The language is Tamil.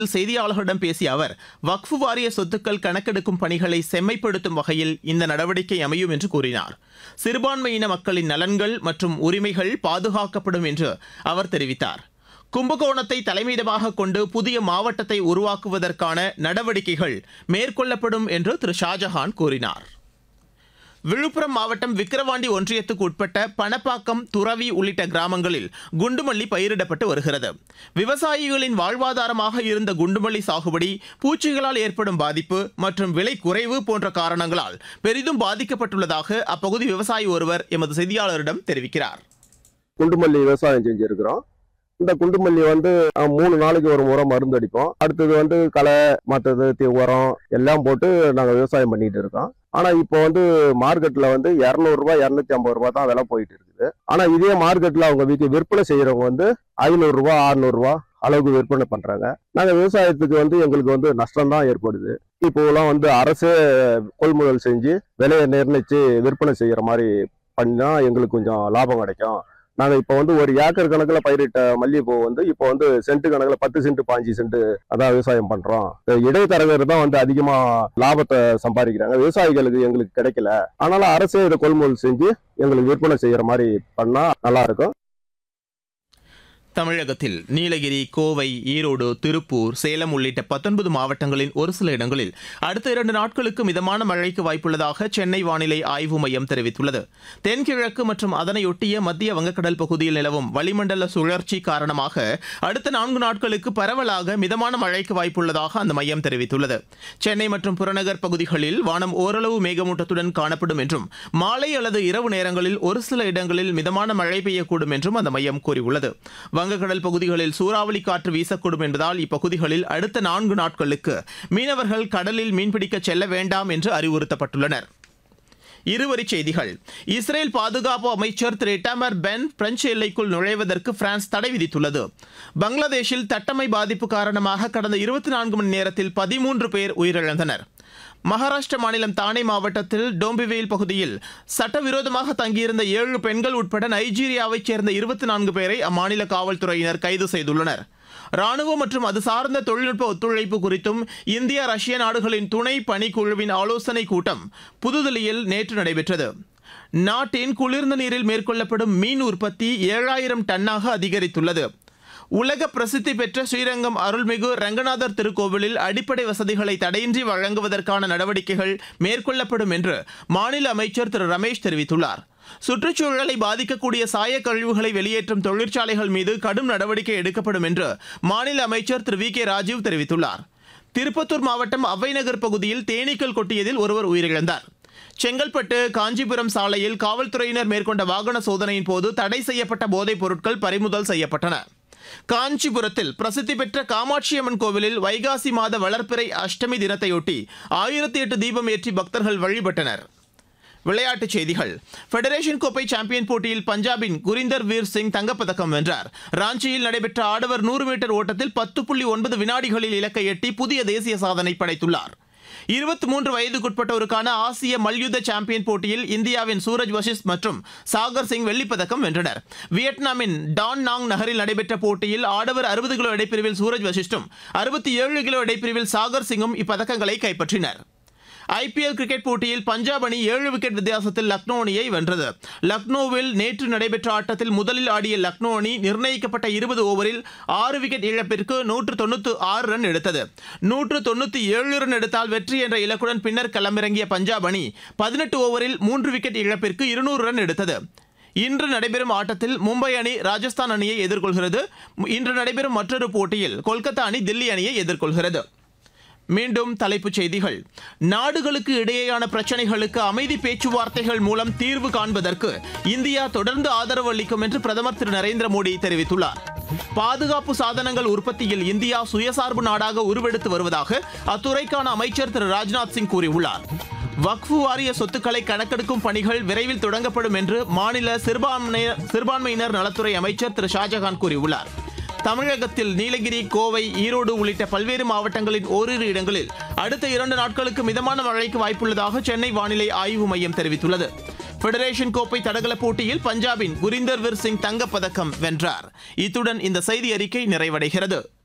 செய்தியாளர்களிடம் பேசிய அவர் வக்ஃபு வாரிய சொத்துக்கள் கணக்கெடுக்கும் பணிகளை செம்மைப்படுத்தும் வகையில் இந்த நடவடிக்கை அமையும் என்று கூறினார் சிறுபான்மையின மக்களின் நலன்கள் மற்றும் உரிமைகள் பாதுகாக்கப்படும் என்று அவர் தெரிவித்தார் கும்பகோணத்தை தலைமையிடமாக கொண்டு புதிய மாவட்டத்தை உருவாக்குவதற்கான நடவடிக்கைகள் மேற்கொள்ளப்படும் என்று திரு ஷாஜஹான் கூறினார் விழுப்புரம் மாவட்டம் விக்கிரவாண்டி ஒன்றியத்துக்கு உட்பட்ட பணப்பாக்கம் துறவி உள்ளிட்ட கிராமங்களில் குண்டுமல்லி பயிரிடப்பட்டு வருகிறது விவசாயிகளின் வாழ்வாதாரமாக இருந்த குண்டுமல்லி சாகுபடி பூச்சிகளால் ஏற்படும் பாதிப்பு மற்றும் விலை குறைவு போன்ற காரணங்களால் பெரிதும் பாதிக்கப்பட்டுள்ளதாக அப்பகுதி விவசாயி ஒருவர் எமது செய்தியாளரிடம் தெரிவிக்கிறார் குண்டுமல்லி விவசாயம் செஞ்சிருக்கிறோம் இந்த குண்டுமல்லி வந்து அஹ், மூணு நாளைக்கு ஒரு முறை மருந்து அடிப்போம் அடுத்தது வந்து களை மற்றது தி உரம் எல்லாம் போட்டு நாங்கள் விவசாயம் பண்ணிட்டு இருக்கோம் ஆனா இப்போ வந்து மார்க்கெட்ல வந்து இரநூறுபா இரநூத்தி ஐம்பது ரூபா தான் விலை போயிட்டு இருக்குது ஆனா இதே மார்க்கெட்ல அவங்க வீட்டு விற்பனை செய்யறவங்க வந்து ஐநூறுரூவா அறுநூறுவா அளவுக்கு விற்பனை பண்றாங்க நாங்க விவசாயத்துக்கு வந்து எங்களுக்கு வந்து நஷ்டம் தான் ஏற்படுது இப்போலாம் வந்து அரசே கொள்முதல் செஞ்சு விலையை நிர்ணயிச்சு விற்பனை செய்யற மாதிரி பண்ணா எங்களுக்கு கொஞ்சம் லாபம் கிடைக்கும் நாங்க இப்போ வந்து ஒரு ஏக்கர் கணக்குல பயிரிட்ட மல்லிகைப்பூ வந்து இப்போ வந்து சென்ட் கணக்குல பத்து சென்ட் பாஞ்சு சென்ட் அதான் விவசாயம் பண்றோம் இந்த இடைத்தரகர் தான் வந்து அதிகமா லாபத்தை சம்பாதிக்கிறாங்க விவசாயிகளுக்கு எங்களுக்கு கிடைக்கல ஆனாலும் அரசே இதை கொள்முதல் செஞ்சு எங்களுக்கு விற்பனை செய்யற மாதிரி பண்ணா நல்லா இருக்கும் தமிழகத்தில் நீலகிரி கோவை ஈரோடு திருப்பூர் சேலம் உள்ளிட்ட பத்தொன்பது மாவட்டங்களின் ஒரு சில இடங்களில் அடுத்த இரண்டு நாட்களுக்கு மிதமான மழைக்கு வாய்ப்புள்ளதாக சென்னை வானிலை ஆய்வு மையம் தெரிவித்துள்ளது தென்கிழக்கு மற்றும் அதனையொட்டிய மத்திய வங்கக்கடல் பகுதியில் நிலவும் வளிமண்டல சுழற்சி காரணமாக அடுத்த நான்கு நாட்களுக்கு பரவலாக மிதமான மழைக்கு வாய்ப்புள்ளதாக அந்த மையம் தெரிவித்துள்ளது சென்னை மற்றும் புறநகர் பகுதிகளில் வானம் ஓரளவு மேகமூட்டத்துடன் காணப்படும் என்றும் மாலை அல்லது இரவு நேரங்களில் ஒரு சில இடங்களில் மிதமான மழை பெய்யக்கூடும் என்றும் அந்த மையம் கூறியுள்ளது வங்கக்கடல் பகுதிகளில் சூறாவளி காற்று வீசக்கூடும் என்பதால் இப்பகுதிகளில் அடுத்த நான்கு நாட்களுக்கு மீனவர்கள் கடலில் மீன்பிடிக்க செல்ல வேண்டாம் என்று அறிவுறுத்தப்பட்டுள்ளனர் இருவரிச் செய்திகள் இஸ்ரேல் பாதுகாப்பு அமைச்சர் திரு இட்டாமர் பென் பிரெஞ்சு எல்லைக்குள் நுழைவதற்கு பிரான்ஸ் தடை விதித்துள்ளது பங்களாதேஷில் தட்டமை பாதிப்பு காரணமாக கடந்த இருபத்தி நான்கு மணி நேரத்தில் பதிமூன்று பேர் உயிரிழந்தனர் மகாராஷ்டிர மாநிலம் தானே மாவட்டத்தில் டோம்பிவேல் பகுதியில் சட்டவிரோதமாக தங்கியிருந்த ஏழு பெண்கள் உட்பட நைஜீரியாவைச் சேர்ந்த இருபத்தி நான்கு பேரை அம்மாநில காவல்துறையினர் கைது செய்துள்ளனர் ராணுவம் மற்றும் அது சார்ந்த தொழில்நுட்ப ஒத்துழைப்பு குறித்தும் இந்தியா ரஷ்ய நாடுகளின் துணை பணிக்குழுவின் ஆலோசனைக் கூட்டம் புதுதில்லியில் நேற்று நடைபெற்றது நாட்டின் குளிர்ந்த நீரில் மேற்கொள்ளப்படும் மீன் உற்பத்தி ஏழாயிரம் டன்னாக அதிகரித்துள்ளது உலக பிரசித்தி பெற்ற ஸ்ரீரங்கம் அருள்மிகு ரங்கநாதர் திருக்கோவிலில் அடிப்படை வசதிகளை தடையின்றி வழங்குவதற்கான நடவடிக்கைகள் மேற்கொள்ளப்படும் என்று மாநில அமைச்சர் திரு ரமேஷ் தெரிவித்துள்ளார் சுற்றுச்சூழலை பாதிக்கக்கூடிய சாய கழிவுகளை வெளியேற்றும் தொழிற்சாலைகள் மீது கடும் நடவடிக்கை எடுக்கப்படும் என்று மாநில அமைச்சர் திரு வி கே ராஜீவ் தெரிவித்துள்ளார் திருப்பத்தூர் மாவட்டம் அவ்வைநகர் பகுதியில் தேனீக்கள் கொட்டியதில் ஒருவர் உயிரிழந்தார் செங்கல்பட்டு காஞ்சிபுரம் சாலையில் காவல்துறையினர் மேற்கொண்ட வாகன சோதனையின் போது தடை செய்யப்பட்ட போதைப் பொருட்கள் பறிமுதல் செய்யப்பட்டன காஞ்சிபுரத்தில் பிரசித்தி பெற்ற காமாட்சியம்மன் கோவிலில் வைகாசி மாத வளர்ப்பிறை அஷ்டமி தினத்தையொட்டி ஆயிரத்தி எட்டு தீபம் ஏற்றி பக்தர்கள் வழிபட்டனர் விளையாட்டுச் செய்திகள் ஃபெடரேஷன் கோப்பை சாம்பியன் போட்டியில் பஞ்சாபின் குரிந்தர் வீர் சிங் தங்கப்பதக்கம் வென்றார் ராஞ்சியில் நடைபெற்ற ஆடவர் நூறு மீட்டர் ஓட்டத்தில் பத்து புள்ளி ஒன்பது வினாடிகளில் இலக்கை எட்டி புதிய தேசிய சாதனை படைத்துள்ளார் இருபத்தி மூன்று வயதுக்குட்பட்டோருக்கான ஆசிய மல்யுத்த சாம்பியன் போட்டியில் இந்தியாவின் சூரஜ் வஷிஸ்ட் மற்றும் சாகர் சிங் வெள்ளிப்பதக்கம் வென்றனர் வியட்நாமின் டான் நாங் நகரில் நடைபெற்ற போட்டியில் ஆடவர் அறுபது கிலோ இடைப்பிரிவில் சூரஜ் வஷிஷ்டும் அறுபத்தி ஏழு கிலோ இடைப்பிரிவில் சாகர் சிங்கும் இப்பதக்கங்களை கைப்பற்றினர் ஐபிஎல் கிரிக்கெட் போட்டியில் பஞ்சாப் அணி ஏழு விக்கெட் வித்தியாசத்தில் லக்னோ அணியை வென்றது லக்னோவில் நேற்று நடைபெற்ற ஆட்டத்தில் முதலில் ஆடிய லக்னோ அணி நிர்ணயிக்கப்பட்ட இருபது ஓவரில் ஆறு விக்கெட் இழப்பிற்கு நூற்று தொண்ணூற்று ஆறு ரன் எடுத்தது நூற்று தொண்ணூற்றி ஏழு ரன் எடுத்தால் வெற்றி என்ற இலக்குடன் பின்னர் களமிறங்கிய பஞ்சாப் அணி பதினெட்டு ஓவரில் மூன்று விக்கெட் இழப்பிற்கு இருநூறு ரன் எடுத்தது இன்று நடைபெறும் ஆட்டத்தில் மும்பை அணி ராஜஸ்தான் அணியை எதிர்கொள்கிறது இன்று நடைபெறும் மற்றொரு போட்டியில் கொல்கத்தா அணி தில்லி அணியை எதிர்கொள்கிறது மீண்டும் தலைப்புச் செய்திகள் நாடுகளுக்கு இடையேயான பிரச்சனைகளுக்கு அமைதி பேச்சுவார்த்தைகள் மூலம் தீர்வு காண்பதற்கு இந்தியா தொடர்ந்து ஆதரவு அளிக்கும் என்று பிரதமர் திரு நரேந்திர மோடி தெரிவித்துள்ளார் பாதுகாப்பு சாதனங்கள் உற்பத்தியில் இந்தியா சுயசார்பு நாடாக உருவெடுத்து வருவதாக அத்துறைக்கான அமைச்சர் திரு ராஜ்நாத் சிங் கூறியுள்ளார் வக்ஃபு வாரிய சொத்துக்களை கணக்கெடுக்கும் பணிகள் விரைவில் தொடங்கப்படும் என்று மாநில சிறுபான்மையினர் சிறுபான்மையினர் நலத்துறை அமைச்சர் திரு ஷாஜகான் கூறியுள்ளார் தமிழகத்தில் நீலகிரி கோவை ஈரோடு உள்ளிட்ட பல்வேறு மாவட்டங்களின் ஓரிரு இடங்களில் அடுத்த இரண்டு நாட்களுக்கு மிதமான மழைக்கு வாய்ப்புள்ளதாக சென்னை வானிலை ஆய்வு மையம் தெரிவித்துள்ளது ஃபெடரேஷன் கோப்பை தடகள போட்டியில் பஞ்சாபின் குரிந்தர்வீர் சிங் தங்கப்பதக்கம் வென்றார் இத்துடன் இந்த செய்தி அறிக்கை நிறைவடைகிறது